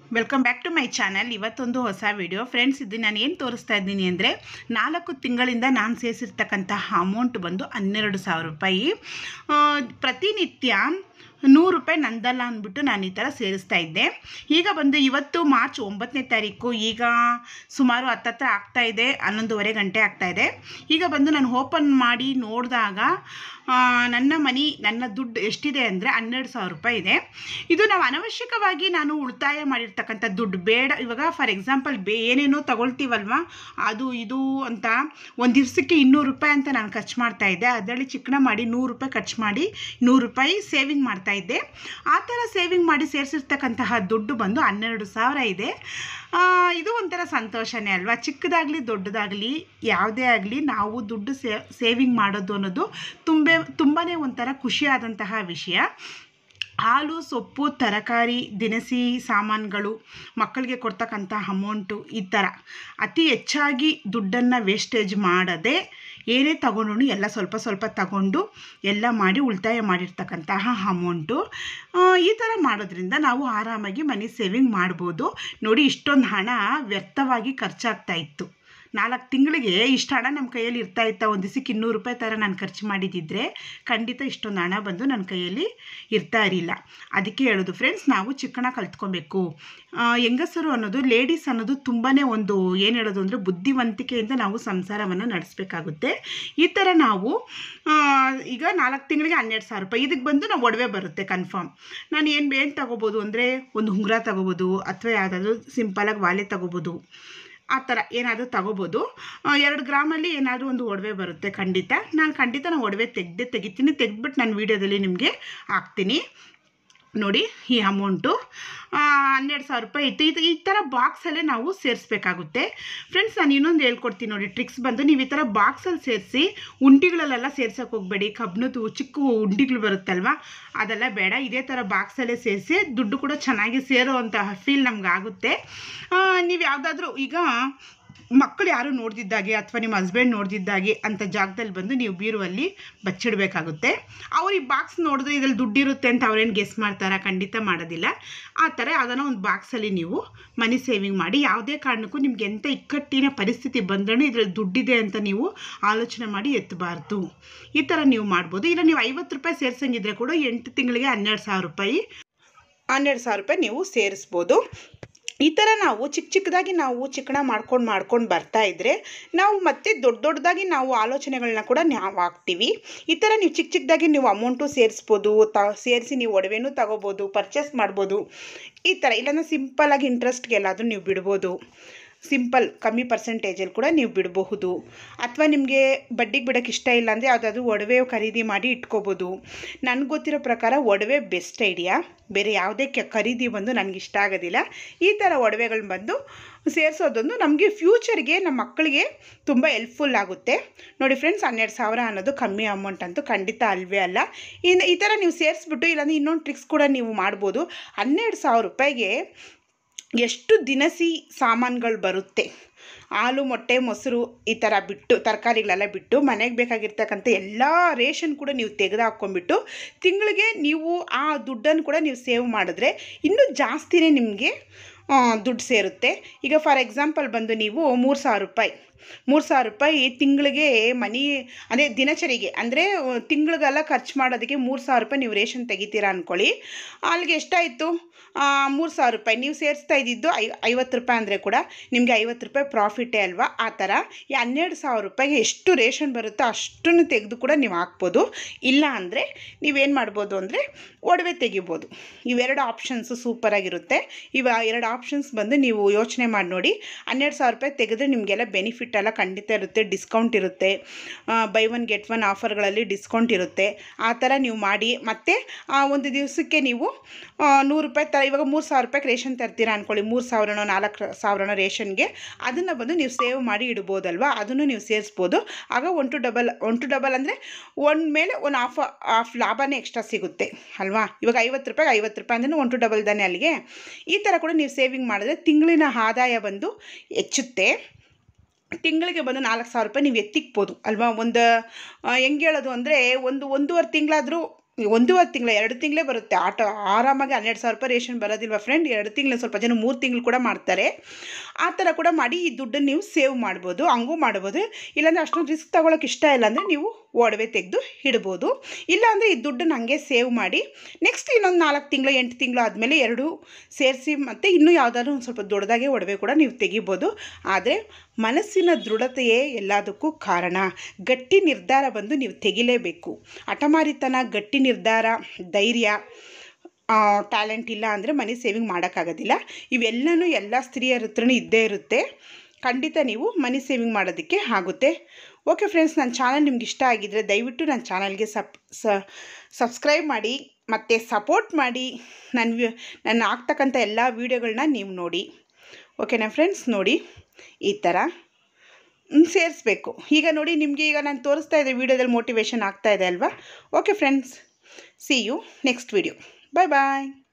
welcome back to my channel ಇವತ್ತೊಂದು ಹೊಸ video friends ಇದು ನಾನು ಏನು ತೋರಿಸ್ತಾ ಇದ್ದೀನಿ ಅಂದರೆ ನಾಲ್ಕು ತಿಂಗಳಿಂದ ನಾನು ಸೇರಿಸಿರ್ತಕ್ಕಂತಹ ಅಮೌಂಟ್ ಬಂದು ಹನ್ನೆರಡು ಸಾವಿರ ರೂಪಾಯಿ ಆ, ಪ್ರತಿನಿತ್ಯ ನೂರು ರೂಪಾಯಿ ನಂದಲ್ಲ ಅಂದ್ಬಿಟ್ಟು ನಾನು ಈ ಥರ ಸೇರಿಸ್ತಾ ಇದ್ದೆ ಈಗ ಬಂದು ಇವತ್ತು ಮಾರ್ಚ್ ಒಂಬತ್ತನೇ ತಾರೀಕು ಈಗ ಸುಮಾರು ಹತ್ತತ್ರ ಆಗ್ತಾ ಇದೆ ಹನ್ನೊಂದುವರೆ ಗಂಟೆ ಆಗ್ತಾ ಇದೆ ಈಗ ಬಂದು ನಾನು ಓಪನ್ ಮಾಡಿ ನೋಡಿದಾಗ ನನ್ನ ಮನಿ ನನ್ನ ದುಡ್ಡು ಎಷ್ಟಿದೆ ಅಂದರೆ ಹನ್ನೆರಡು ಸಾವಿರ ರೂಪಾಯಿ ಇದೆ ಇದು ನಾವು ಅನವಶ್ಯಕವಾಗಿ ನಾನು ಉಳಿತಾಯ ಮಾಡಿರ್ತಕ್ಕಂಥ ದುಡ್ಡು ಬೇಡ ಇವಾಗ ಫಾರ್ ಎಕ್ಸಾಂಪಲ್ ಬೇ ಏನೇನೋ ತಗೊಳ್ತೀವಲ್ವ ಅದು ಇದು ಅಂತ ಒಂದು ದಿವಸಕ್ಕೆ ಇನ್ನೂರು ರೂಪಾಯಿ ಅಂತ ನಾನು ಖರ್ಚು ಮಾಡ್ತಾ ಇದ್ದೆ ಅದರಲ್ಲಿ ಚಿಕ್ಕನ ಮಾಡಿ ನೂರು ರೂಪಾಯಿ ಖರ್ಚು ಮಾಡಿ ನೂರು ರೂಪಾಯಿ ಸೇವಿಂಗ್ ಮಾಡ್ತಾ ಇದ್ದೆ ಆ ಥರ ಸೇವಿಂಗ್ ಮಾಡಿ ಸೇರಿಸಿರ್ತಕ್ಕಂತಹ ದುಡ್ಡು ಬಂದು ಹನ್ನೆರಡು ಸಾವಿರ ಇದೆ ಆ, ಇದು ಒಂಥರ ಸಂತೋಷನೇ ಅಲ್ವಾ ಚಿಕ್ಕದಾಗಲಿ ದೊಡ್ಡದಾಗಲಿ ಯಾವುದೇ ಆಗಲಿ ನಾವು ದುಡ್ಡು ಸೇ ಸೇವಿಂಗ್ ಮಾಡೋದು ಅನ್ನೋದು ತುಂಬೇ ತುಂಬಾ ಒಂಥರ ಖುಷಿಯಾದಂತಹ ವಿಷಯ ಹಾಲು ಸೊಪ್ಪು ತರಕಾರಿ ದಿನಸಿ ಸಾಮಾನುಗಳು ಮಕ್ಕಳಿಗೆ ಕೊಡ್ತಕ್ಕಂಥ ಅಮೌಂಟು ಈ ಥರ ಅತಿ ಹೆಚ್ಚಾಗಿ ದುಡ್ಡನ್ನು ವೇಸ್ಟೇಜ್ ಮಾಡದೆ ಏನೇ ತಗೊಂಡು ಎಲ್ಲ ಸ್ವಲ್ಪ ಸ್ವಲ್ಪ ತಗೊಂಡು ಎಲ್ಲ ಮಾಡಿ ಉಳಿತಾಯ ಮಾಡಿರ್ತಕ್ಕಂತಹ ಅಮೌಂಟು ಈ ಥರ ಮಾಡೋದ್ರಿಂದ ನಾವು ಆರಾಮಾಗಿ ಮನಿ ಸೇವಿಂಗ್ ಮಾಡ್ಬೋದು ನೋಡಿ ಇಷ್ಟೊಂದು ಹಣ ವ್ಯರ್ಥವಾಗಿ ಖರ್ಚಾಗ್ತಾ ಇತ್ತು ನಾಲ್ಕು ತಿಂಗಳಿಗೆ ಇಷ್ಟು ಹಣ ನಮ್ಮ ಕೈಯಲ್ಲಿ ಇರ್ತಾ ಇತ್ತ ಒಂದು ದಿವಸಕ್ಕೆ ಇನ್ನೂರು ರೂಪಾಯಿ ಥರ ನಾನು ಖರ್ಚು ಮಾಡಿದ್ದಿದ್ರೆ ಖಂಡಿತ ಇಷ್ಟೊಂದು ಹಣ ಬಂದು ನನ್ನ ಕೈಯಲ್ಲಿ ಇರ್ತಾ ಇರಲಿಲ್ಲ ಅದಕ್ಕೆ ಹೇಳೋದು ಫ್ರೆಂಡ್ಸ್ ನಾವು ಚಿಕ್ಕಣ ಕಲ್ತ್ಕೊಬೇಕು ಆ, ಹೆಂಗಸರು ಅನ್ನೋದು ಲೇಡೀಸ್ ಅನ್ನೋದು ತುಂಬಾ ಒಂದು ಏನು ಹೇಳೋದು ಅಂದರೆ ಬುದ್ಧಿವಂತಿಕೆಯಿಂದ ನಾವು ಸಂಸಾರವನ್ನು ನಡೆಸಬೇಕಾಗುತ್ತೆ ಈ ಥರ ನಾವು ಆ, ಈಗ ನಾಲ್ಕು ತಿಂಗಳಿಗೆ ಹನ್ನೆರಡು ಸಾವಿರ ರೂಪಾಯಿ ಇದಕ್ಕೆ ಬಂದು ನಾವು ಒಡವೆ ಬರುತ್ತೆ ಕನ್ಫರ್ಮ್ ನಾನು ಏನು ಏನು ತಗೋಬೋದು ಅಂದರೆ ಒಂದು ಉಂಗುರ ತಗೋಬೋದು ಅಥವಾ ಯಾವುದಾದ್ರೂ ಸಿಂಪಲಾಗಿ ವಾಲೆ ತಗೋಬೋದು ಆ ಥರ ಏನಾದರೂ ತಗೋಬೋದು ಆ, ಎರಡು ಗ್ರಾಮಲ್ಲಿ ಏನಾದರೂ ಒಂದು ಒಡವೆ ಬರುತ್ತೆ ಖಂಡಿತ ನಾನು ಖಂಡಿತ ನಾನು ಒಡವೆ ತೆಗೆದೇ ತೆಗಿತೀನಿ ತೆಗೆದ್ಬಿಟ್ಟು ನಾನು ವೀಡಿಯೋದಲ್ಲಿ ನಿಮಗೆ ಹಾಕ್ತೀನಿ ನೋಡಿ ಈ ಅಮೌಂಟು ಹನ್ನೆರಡು ಸಾವಿರ ರೂಪಾಯಿ ಇತ್ತು ಇದು ಈ ಥರ ಬಾಕ್ಸಲ್ಲೇ ನಾವು ಸೇರಿಸ್ಬೇಕಾಗುತ್ತೆ ಫ್ರೆಂಡ್ಸ್ ನಾನು ಇನ್ನೊಂದು ಹೇಳ್ಕೊಡ್ತೀನಿ ನೋಡಿ ಟ್ರಿಕ್ಸ್ ಬಂದು ನೀವು ಈ ಥರ ಬಾಕ್ಸಲ್ಲಿ ಸೇರಿಸಿ ಉಂಡಿಗಳಲ್ಲೆಲ್ಲ ಸೇರ್ಸೋಕೆ ಹೋಗಬೇಡಿ ಕಬ್ಬಿಣದ್ದು ಚಿಕ್ಕ ಉಂಡಿಗಳು ಬರುತ್ತಲ್ವ ಅದೆಲ್ಲ ಬೇಡ ಇದೇ ಥರ ಬಾಕ್ಸಲ್ಲೇ ಸೇರಿಸಿ ದುಡ್ಡು ಕೂಡ ಚೆನ್ನಾಗಿ ಸೇರುವಂತಹ ಫೀಲ್ ನಮ್ಗೆ ಆಗುತ್ತೆ ನೀವು ಯಾವುದಾದ್ರೂ ಈಗ ಮಕ್ಕಳು ಯಾರು ನೋಡ್ದಿದ್ದಾಗೆ ಅಥವಾ ನಿಮ್ಮ ಹಸ್ಬೆಂಡ್ ನೋಡ್ದಿದ್ದಾಗೆ ಅಂತ ಜಾಗದಲ್ಲಿ ಬಂದು ನೀವು ಬೀರುವಲ್ಲಿ ಬಚ್ಚಿಡಬೇಕಾಗುತ್ತೆ ಅವ್ರು ಈ ಬಾಕ್ಸ್ ನೋಡಿದ್ರೆ ಇದ್ರಲ್ಲಿ ದುಡ್ಡಿರುತ್ತೆ ಅಂತ ಅವ್ರೇನು ಗೆಸ್ ಮಾಡ್ತಾರಾ ಖಂಡಿತ ಮಾಡೋದಿಲ್ಲ ಆ ಥರ ಅದನ್ನು ಒಂದು ಬಾಕ್ಸಲ್ಲಿ ನೀವು ಮನಿ ಸೇವಿಂಗ್ ಮಾಡಿ ಯಾವುದೇ ಕಾರಣಕ್ಕೂ ನಿಮ್ಗೆ ಎಂಥ ಇಕ್ಕಟ್ಟಿನ ಪರಿಸ್ಥಿತಿ ಬಂದ್ರೂ ಇದ್ರಲ್ಲಿ ದುಡ್ಡಿದೆ ಅಂತ ನೀವು ಆಲೋಚನೆ ಮಾಡಿ ಎತ್ತಬಾರ್ದು ಈ ಥರ ನೀವು ಮಾಡ್ಬೋದು ಇಲ್ಲ ನೀವು ಐವತ್ತು ರೂಪಾಯಿ ಸೇರ್ಸಂಗಿದ್ರೆ ಕೂಡ ಎಂಟು ತಿಂಗಳಿಗೆ ಹನ್ನೆರಡು ಸಾವಿರ ರೂಪಾಯಿ ಹನ್ನೆರಡು ಸಾವಿರ ರೂಪಾಯಿ ನೀವು ಸೇರಿಸ್ಬೋದು ಈ ಥರ ನಾವು ಚಿಕ್ಕ ಚಿಕ್ಕದಾಗಿ ನಾವು ಚಿಕ್ಕಣ ಮಾಡ್ಕೊಂಡು ಮಾಡ್ಕೊಂಡು ಬರ್ತಾ ಇದ್ದರೆ ನಾವು ಮತ್ತೆ ದೊಡ್ಡ ದೊಡ್ಡದಾಗಿ ನಾವು ಆಲೋಚನೆಗಳನ್ನ ಕೂಡ ನಾವು ಹಾಕ್ತೀವಿ ಈ ಥರ ನೀವು ಚಿಕ್ಕ ಚಿಕ್ಕದಾಗಿ ನೀವು ಅಮೌಂಟು ಸೇರಿಸ್ಬೋದು ತ ಸೇರಿಸಿ ನೀವು ಒಡವೆನೂ ತಗೋಬೋದು ಪರ್ಚೇಸ್ ಮಾಡ್ಬೋದು ಈ ಥರ ಇಲ್ಲಾಂದ್ರೆ ಸಿಂಪಲಾಗಿ ಇಂಟ್ರೆಸ್ಟ್ಗೆ ಎಲ್ಲಾದರೂ ನೀವು ಬಿಡ್ಬೋದು ಸಿಂಪಲ್ ಕಮ್ಮಿ ಪರ್ಸೆಂಟೇಜಲ್ಲಿ ಕೂಡ ನೀವು ಬಿಡಬಹುದು ಅಥವಾ ನಿಮಗೆ ಬಡ್ಡಿಗೆ ಬಿಡೋಕ್ಕೆ ಇಷ್ಟ ಇಲ್ಲ ಅಂದರೆ ಯಾವುದಾದ್ರೂ ಒಡವೆ ಖರೀದಿ ಮಾಡಿ ಇಟ್ಕೋಬೋದು ನನಗೆ ಗೊತ್ತಿರೋ ಪ್ರಕಾರ ಒಡವೆ ಬೆಸ್ಟ್ ಐಡಿಯಾ ಬೇರೆ ಯಾವುದೇ ಕೆ ಖರೀದಿ ಬಂದು ನನಗೆ ಇಷ್ಟ ಆಗೋದಿಲ್ಲ ಈ ಥರ ಒಡವೆಗಳನ್ನ ಬಂದು ಸೇರಿಸೋದೊಂದು ನಮಗೆ ಫ್ಯೂಚರ್ಗೆ ನಮ್ಮ ಮಕ್ಕಳಿಗೆ ತುಂಬ ಹೆಲ್ಪ್ಫುಲ್ ಆಗುತ್ತೆ ನೋಡಿ ಫ್ರೆಂಡ್ಸ್ ಹನ್ನೆರಡು ಸಾವಿರ ಅನ್ನೋದು ಕಮ್ಮಿ ಅಮೌಂಟ್ ಅಂತೂ ಖಂಡಿತ ಅಲ್ವೇ ಅಲ್ಲ ಇನ್ನು ಈ ಥರ ನೀವು ಸೇರಿಸ್ಬಿಟ್ಟು ಇಲ್ಲಾಂದ್ರೆ ಇನ್ನೊಂದು ಟ್ರಿಕ್ಸ್ ಕೂಡ ನೀವು ಮಾಡ್ಬೋದು ಹನ್ನೆರಡು ಸಾವಿರ ರೂಪಾಯಿಗೆ ಎಷ್ಟು ದಿನಸಿ ಸಾಮಾನುಗಳು ಬರುತ್ತೆ ಹಾಲು ಮೊಟ್ಟೆ ಮೊಸರು ಈ ಥರ ಬಿಟ್ಟು ತರಕಾರಿಗಳೆಲ್ಲ ಬಿಟ್ಟು ಮನೆಗೆ ಬೇಕಾಗಿರ್ತಕ್ಕಂಥ ಎಲ್ಲ ರೇಷನ್ ಕೂಡ ನೀವು ತೆಗೆದು ಹಾಕ್ಕೊಂಬಿಟ್ಟು ತಿಂಗಳಿಗೆ ನೀವು ಆ ದುಡ್ಡನ್ನು ಕೂಡ ನೀವು ಸೇವ್ ಮಾಡಿದ್ರೆ ಇನ್ನೂ ಜಾಸ್ತಿನೇ ನಿಮಗೆ ದುಡ್ಡು ಸೇರುತ್ತೆ ಈಗ ಫಾರ್ ಎಕ್ಸಾಂಪಲ್ ಬಂದು ನೀವು ಮೂರು ಸಾವಿರ ರೂಪಾಯಿ ಮೂರು ಸಾವಿರ ರೂಪಾಯಿ ತಿಂಗಳಿಗೆ ಮನಿ ಅದೇ ದಿನಚರಿಗೆ ಅಂದರೆ ತಿಂಗಳಿಗೆಲ್ಲ ಖರ್ಚು ಮಾಡೋದಕ್ಕೆ ಮೂರು ಸಾವಿರ ರೂಪಾಯಿ ನೀವು ರೇಷನ್ ತೆಗಿತೀರಾ ಅಂದ್ಕೊಳ್ಳಿ ಅಲ್ಲಿಗೆ ಎಷ್ಟಾಯಿತು ಮೂರು ಸಾವಿರ ರೂಪಾಯಿ ನೀವು ಸೇರಿಸ್ತಾ ಇದ್ದಿದ್ದು ಐ ಐವತ್ತು ರೂಪಾಯಿ ಅಂದರೆ ಕೂಡ ನಿಮಗೆ ಐವತ್ತು ರೂಪಾಯಿ ಪ್ರಾಫಿಟೇ ಅಲ್ವಾ ಆ ಥರ ಈ ಹನ್ನೆರಡು ಸಾವಿರ ರೂಪಾಯಿಗೆ ಎಷ್ಟು ರೇಷನ್ ಬರುತ್ತೋ ಅಷ್ಟನ್ನು ತೆಗೆದು ಕೂಡ ನೀವು ಹಾಕ್ಬೋದು ಇಲ್ಲ ಅಂದರೆ ನೀವೇನು ಮಾಡ್ಬೋದು ಅಂದರೆ ಒಡವೆ ತೆಗಿಬೋದು ಇವೆರಡು ಆಪ್ಷನ್ಸು ಸೂಪರಾಗಿರುತ್ತೆ ಇವ ಎರಡು ಆಪ್ಷನ್ಸ್ ಬಂದು ನೀವು ಯೋಚನೆ ಮಾಡಿ ನೋಡಿ ಹನ್ನೆರಡು ಸಾವಿರ ರೂಪಾಯಿ ತೆಗೆದ್ರೆ ನಿಮಗೆಲ್ಲ ಬೆನಿಫಿಟ್ ಎಲ್ಲ ಖಂಡಿತ ಇರುತ್ತೆ ಡಿಸ್ಕೌಂಟ್ ಇರುತ್ತೆ ಬೈ ಒನ್ ಗೆಟ್ ಒನ್ ಆಫರ್ಗಳಲ್ಲಿ ಡಿಸ್ಕೌಂಟ್ ಇರುತ್ತೆ ಆ ಥರ ನೀವು ಮಾಡಿ ಮತ್ತು ಒಂದು ದಿವಸಕ್ಕೆ ನೀವು ಆ, ನೂರು ರೂಪಾಯಿ ತ ಇವಾಗ ಮೂರು ಸಾವಿರ ರೂಪಾಯಿಗೆ ರೇಷನ್ ತರ್ತೀರಾ ಅಂದ್ಕೊಳ್ಳಿ ಮೂರು ಸಾವಿರನೋ ನಾಲ್ಕು ಸಾವಿರನೋ ರೇಷನ್ಗೆ ಅದನ್ನು ಬಂದು ನೀವು ಸೇವ್ ಮಾಡಿ ಇಡ್ಬೋದಲ್ವಾ ಅದನ್ನು ನೀವು ಸೇರಿಸ್ಬೋದು ಆಗ one two double one two double ಅಂದರೆ ಒನ್ ಮೇಲೆ ಒಂದು ಆಫ್ ಆಫ್ ಲಾಭನೇ ಎಕ್ಸ್ಟ್ರಾ ಸಿಗುತ್ತೆ ಅಲ್ವಾ ಇವಾಗ ಐವತ್ತು ರೂಪಾಯಿಗೆ ಐವತ್ತು ರೂಪಾಯಿ ಅಂದರೆ ಒನ್ ಟು ಡಬಲ್ ತಾನೇ ಅಲ್ಲಿಗೆ ಈ ಥರ ಕೂಡ ನೀವು ಸೇವಿಂಗ್ ಮಾಡಿದ್ರೆ ತಿಂಗಳಿನ ಆದಾಯ ಬಂದು ಹೆಚ್ಚುತ್ತೆ ತಿಂಗಳಿಗೆ ಬಂದು ನಾಲ್ಕು ಸಾವಿರ ರೂಪಾಯಿ ನೀವು ಎತ್ತಿಕ್ಬೋದು ಅಲ್ವಾ ಒಂದು ಹೆಂಗೆ ಹೇಳೋದು ಅಂದರೆ ಒಂದು ಒಂದೂವರೆ ತಿಂಗಳಾದರೂ ಒಂದೂವರೆ ತಿಂಗಳ ಎರಡು ತಿಂಗಳೇ ಬರುತ್ತೆ ಆಟೋ ಆರಾಮಾಗಿ ಹನ್ನೆರಡು ಸಾವಿರ ರೂಪಾಯಿ ರೇಷನ್ ಬರೋದಿಲ್ವ ಫ್ರೆಂಡ್ ಎರಡು ತಿಂಗಳು ಸ್ವಲ್ಪ ಜನ ಮೂರು ತಿಂಗಳು ಕೂಡ ಮಾಡ್ತಾರೆ ಆ ಥರ ಕೂಡ ಮಾಡಿ ಈ ದುಡ್ಡನ್ನು ನೀವು ಸೇವ್ ಮಾಡ್ಬೋದು ಹಂಗೂ ಮಾಡ್ಬೋದು ಇಲ್ಲಾಂದರೆ ಅಷ್ಟೊಂದು ರಿಸ್ಕ್ ತೊಗೊಳಕ್ಕೆ ಇಷ್ಟ ಇಲ್ಲ ಅಂದರೆ ನೀವು ಒಡವೆ ತೆಗೆದು ಇಡ್ಬೋದು ಇಲ್ಲಾಂದರೆ ಈ ದುಡ್ಡನ್ನು ಹಾಗೆ ಸೇವ್ ಮಾಡಿ ನೆಕ್ಸ್ಟ್ ಇನ್ನೊಂದು ನಾಲ್ಕು ತಿಂಗಳು ಎಂಟು ತಿಂಗಳು ಆದಮೇಲೆ ಎರಡು ಸೇರಿಸಿ ಮತ್ತು ಇನ್ನೂ ಯಾವುದಾದ್ರು ಒಂದು ಸ್ವಲ್ಪ ದೊಡ್ಡದಾಗೆ ಒಡವೆ ಕೂಡ ನೀವು ತೆಗಿಬೋದು ಆದರೆ ಮನಸ್ಸಿನ ದೃಢತೆಯೇ ಎಲ್ಲದಕ್ಕೂ ಕಾರಣ ಗಟ್ಟಿ ನಿರ್ಧಾರ ಬಂದು ನೀವು ತೆಗಿಲೇಬೇಕು ಹಠಮಾರಿತನ ಗಟ್ಟಿ ನಿರ್ಧಾರ ಧೈರ್ಯ ಟ್ಯಾಲೆಂಟ್ ಇಲ್ಲ ಅಂದರೆ ಮನಿ ಸೇವಿಂಗ್ ಮಾಡೋಕ್ಕಾಗೋದಿಲ್ಲ ಇವೆಲ್ಲನೂ ಎಲ್ಲ ಸ್ತ್ರೀಯರ ಹತ್ರನೂ ಇದ್ದೇ ಇರುತ್ತೆ ಖಂಡಿತ ನೀವು ಮನಿ ಸೇವಿಂಗ್ ಮಾಡೋದಕ್ಕೆ ಆಗುತ್ತೆ ಓಕೆ ಫ್ರೆಂಡ್ಸ್ ನನ್ನ ಚಾನಲ್ ನಿಮ್ಗೆ ಇಷ್ಟ ಆಗಿದ್ದರೆ ದಯವಿಟ್ಟು ನನ್ನ ಚಾನಲ್ಗೆ ಸಪ್ ಸಬ್ಸ್ಕ್ರೈಬ್ ಮಾಡಿ ಮತ್ತು ಸಪೋರ್ಟ್ ಮಾಡಿ ನನ್ನ ವಿ ನನ್ನ ಆಗ್ತಕ್ಕಂಥ ಎಲ್ಲ ವೀಡಿಯೋಗಳನ್ನ ನೀವು ನೋಡಿ ಓಕೆನಾ ಫ್ರೆಂಡ್ಸ್ ನೋಡಿ ಈ ಥರ ಸೇರಿಸ್ಬೇಕು ಈಗ ನೋಡಿ ನಿಮಗೆ ಈಗ ನಾನು ತೋರಿಸ್ತಾ ಇದ್ದೆ ವೀಡಿಯೋದಲ್ಲಿ ಮೋಟಿವೇಶನ್ ಆಗ್ತಾ ಇದೆ ಅಲ್ವಾ okay friends see you next video bye bye